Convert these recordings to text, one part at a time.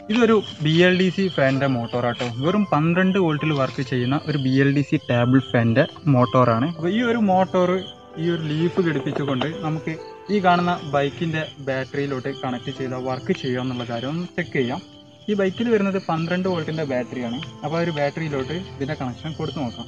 ഇതൊരു B L D C ഫാനിൻ്റെ മോട്ടോറാട്ടോ വെറും പന്ത്രണ്ട് വോൾട്ടിൽ വർക്ക് ചെയ്യുന്ന ഒരു B L D C table ഫാനിൻ്റെ മോട്ടോറാണ് അപ്പോൾ ഈ ഒരു മോട്ടോർ ഈ ഒരു ലീഫ് ഘടിപ്പിച്ചുകൊണ്ട് നമുക്ക് ഈ കാണുന്ന ബൈക്കിൻ്റെ ബാറ്ററിയിലോട്ട് കണക്ട് ചെയ്താൽ വർക്ക് ചെയ്യുക എന്നുള്ള കാര്യം ഒന്ന് ചെക്ക് ചെയ്യാം ഈ ബൈക്കിൽ വരുന്നത് പന്ത്രണ്ട് വോൾട്ടിൻ്റെ ബാറ്ററിയാണ് അപ്പോൾ ആ ഒരു ബാറ്ററിയിലോട്ട് ഇതിൻ്റെ കണക്ഷൻ കൊടുത്തു നോക്കാം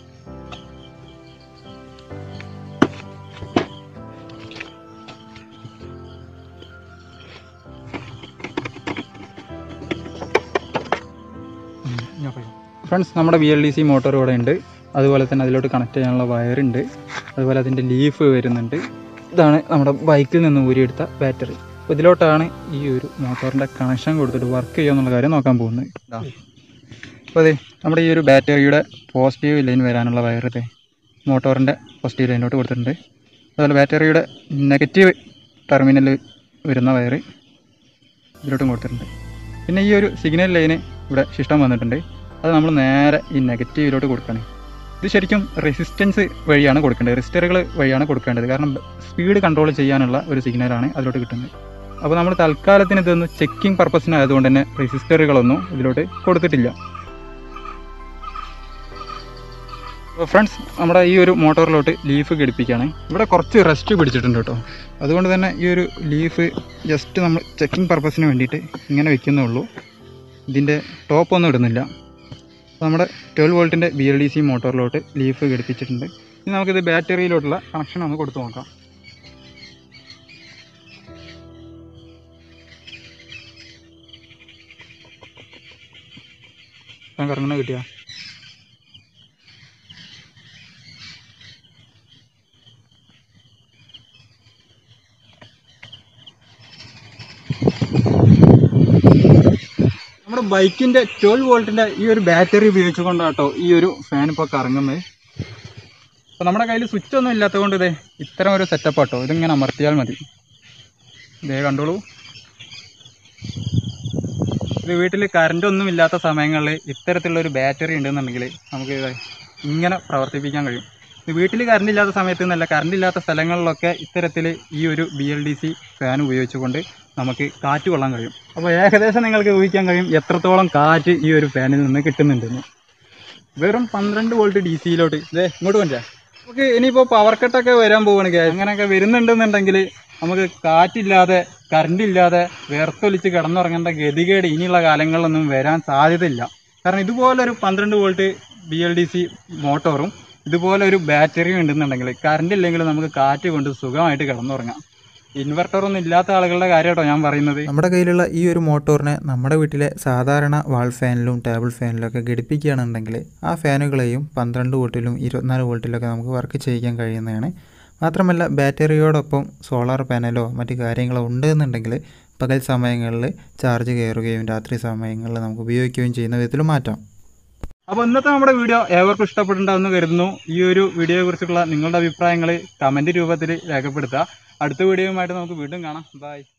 ഫ്രണ്ട്സ് നമ്മുടെ B L D C motor ഇവിടെ ഉണ്ട് അതുപോലെ തന്നെ അതിലോട്ട് കണക്ട് ചെയ്യാനുള്ള വയറുണ്ട് അതുപോലെ അതിൻ്റെ ലീഫ് വരുന്നുണ്ട് ഇതാണ് നമ്മുടെ ബൈക്കിൽ നിന്ന് ഊരിയെടുത്ത ബാറ്ററി അപ്പോൾ ഇതിലോട്ടാണ് ഈ ഒരു മോട്ടോറിൻ്റെ കണക്ഷൻ കൊടുത്തിട്ട് വർക്ക് ചെയ്യുക എന്നുള്ള കാര്യം നോക്കാൻ പോകുന്നത് ഇതാ അപ്പോൾ അതെ നമ്മുടെ ഈ ഒരു ബാറ്ററിയുടെ പോസിറ്റീവ് ലൈൻ വരാനുള്ള വയർ ഇതേ മോട്ടോറിൻ്റെ പോസിറ്റീവ് ലൈനിലോട്ട് കൊടുത്തിട്ടുണ്ട് അതുപോലെ ബാറ്ററിയുടെ നെഗറ്റീവ് ടെർമിനൽ വരുന്ന വയർ ഇതിലോട്ടും കൊടുത്തിട്ടുണ്ട് പിന്നെ ഈ ഒരു സിഗ്നൽ ലൈന് ഇവിടെ ശിഷ്ടം വന്നിട്ടുണ്ട് അത് നമ്മൾ നേരെ ഈ നെഗറ്റീവിലോട്ട് കൊടുക്കണം ഇത് ശരിക്കും റെസിസ്റ്റൻസ് വഴിയാണ് കൊടുക്കേണ്ടത് റെസിസ്റ്ററുകൾ വഴിയാണ് കൊടുക്കേണ്ടത് കാരണം സ്പീഡ് കൺട്രോൾ ചെയ്യാനുള്ള ഒരു സിഗ്നലാണ് അതിലോട്ട് കിട്ടുന്നത് അപ്പോൾ നമ്മൾ തൽക്കാലത്തിന് ഇതൊന്ന് ചെക്കിംഗ് പർപ്പസിനായതുകൊണ്ട് തന്നെ റെസിസ്റ്ററുകളൊന്നും ഇതിലോട്ട് കൊടുത്തിട്ടില്ല അപ്പോൾ ഫ്രണ്ട്സ് നമ്മുടെ ഈ ഒരു മോട്ടോറിലോട്ട് ലീഫ് ഘടിപ്പിക്കുകയാണ് ഇവിടെ കുറച്ച് റെസ്റ്റ് പിടിച്ചിട്ടുണ്ട് കേട്ടോ അതുകൊണ്ട് തന്നെ ഈ ഒരു ലീഫ് ജസ്റ്റ് നമ്മൾ ചെക്കിംഗ് പർപ്പസിന് വേണ്ടിയിട്ട് ഇങ്ങനെ വെക്കുന്നേ ഉള്ളൂ ഇതിൻ്റെ ടോപ്പൊന്നും ഇടുന്നില്ല അപ്പോൾ നമ്മുടെ ട്വൽവ് വോൾട്ടിൻ്റെ ബി എൽ ഡി സി മോട്ടോറിലോട്ട് ലീഫ് ഘടിപ്പിച്ചിട്ടുണ്ട് ഇനി നമുക്കിത് ബാറ്ററിയിലോട്ടുള്ള കണക്ഷൻ ഒന്ന് കൊടുത്തു നോക്കാം ഞാൻ കറങ്ങണ കിട്ടിയ നമ്മുടെ ബൈക്കിന്റെ ട്വൽവ് വോൾട്ടിന്റെ ഈ ഒരു ബാറ്ററി ഉപയോഗിച്ചുകൊണ്ടാട്ടോ ഈ ഒരു ഫാൻ ഇപ്പോൾ കറങ്ങുന്നത് അപ്പോൾ നമ്മുടെ കയ്യിൽ സ്വിച്ച് ഒന്നും ഇല്ലാത്തത് കൊണ്ട് ഇതേ ഇത്തരം ഒരു സെറ്റപ്പ് ആട്ടോ ഇതിങ്ങനെ അമർത്തിയാൽ മതി ഇതേ കണ്ടോളൂ ഇത് വീട്ടിൽ കറണ്ട് ഒന്നും ഇല്ലാത്ത സമയങ്ങളിൽ ഇത്തരത്തിലുള്ള ഒരു ബാറ്ററി ഉണ്ടെന്നുണ്ടെങ്കിൽ നമുക്ക് ഇത് ഇങ്ങനെ പ്രവർത്തിപ്പിക്കാൻ കഴിയും ഇത് വീട്ടിൽ കറണ്ട് ഇല്ലാത്ത സമയത്ത് എന്നല്ല കറണ്ട് ഇല്ലാത്ത സ്ഥലങ്ങളിലൊക്കെ ഇത്തരത്തിൽ ഈ ഒരു B L D C fan ഉപയോഗിച്ചുകൊണ്ട് നമുക്ക് കാറ്റ് കൊള്ളാൻ കഴിയും അപ്പോൾ ഏകദേശം നിങ്ങൾക്ക് ഊഹിക്കാൻ കഴിയും എത്രത്തോളം കാറ്റ് ഈ ഒരു ഫാനിൽ നിന്ന് കിട്ടുന്നുണ്ടെന്ന് വെറും പന്ത്രണ്ട് വോൾട്ട് ഡി സിയിലോട്ട് ഇതേ ഇങ്ങോട്ട് കൊണ്ടുവരാ നമുക്ക് ഇനിയിപ്പോൾ പവർ കട്ടൊക്കെ വരാൻ പോവാണ് ഗ്യാസ് അങ്ങനെയൊക്കെ വരുന്നുണ്ടെന്നുണ്ടെങ്കിൽ നമുക്ക് കാറ്റില്ലാതെ കറണ്ട് ഇല്ലാതെ വേർത്തൊലിച്ച് കിടന്നുറങ്ങേണ്ട ഗതികേട് ഇനിയുള്ള കാലങ്ങളിലൊന്നും വരാൻ സാധ്യതയില്ല കാരണം ഇതുപോലൊരു പന്ത്രണ്ട് volt B L D C മോട്ടോറും ഇതുപോലെ ഒരു ബാറ്ററിയും ഉണ്ടെന്നുണ്ടെങ്കിൽ കറണ്ട് ഇല്ലെങ്കിൽ നമുക്ക് കാറ്റ് കൊണ്ട് സുഖമായിട്ട് കിടന്നുറങ്ങാം ഇൻവെർട്ടർ ഒന്നും ഇല്ലാത്ത ആളുകളുടെ കാര്യമാട്ടോ ഞാൻ പറയുന്നത് നമ്മുടെ കയ്യിലുള്ള ഈ ഒരു മോട്ടോറിനെ നമ്മുടെ വീട്ടിലെ സാധാരണ വാൾ ഫാനിലും ടേബിൾ ഫാനിലും ഒക്കെ ഘടിപ്പിക്കുകയാണെന്നുണ്ടെങ്കിൽ ആ ഫാനുകളെയും പന്ത്രണ്ട് വോൾട്ടിലും ഇരുപത്തിനാല് വോൾട്ടിലൊക്കെ നമുക്ക് വർക്ക് ചെയ്യിക്കാൻ കഴിയുന്നതാണ് മാത്രമല്ല ബാറ്ററിയോടൊപ്പം സോളാർ പാനലോ മറ്റു കാര്യങ്ങളോ ഉണ്ടെന്നുണ്ടെങ്കിൽ പകൽ സമയങ്ങളിൽ ചാർജ് കയറുകയും രാത്രി സമയങ്ങളിൽ നമുക്ക് ഉപയോഗിക്കുകയും ചെയ്യുന്ന വിധത്തിൽ മാറ്റാം അപ്പോൾ ഇന്നത്തെ നമ്മുടെ വീഡിയോ ഏവർക്കും ഇഷ്ടപ്പെട്ടിട്ടുണ്ടാവുമെന്ന് കരുതുന്നു ഈ ഒരു വീഡിയോയെ കുറിച്ചുള്ള നിങ്ങളുടെ അഭിപ്രായങ്ങൾ കമന്റ് രൂപത്തിൽ രേഖപ്പെടുത്തുക അടുത്ത വീഡിയോയുമായിട്ട് നമുക്ക് വീണ്ടും കാണാം ബൈ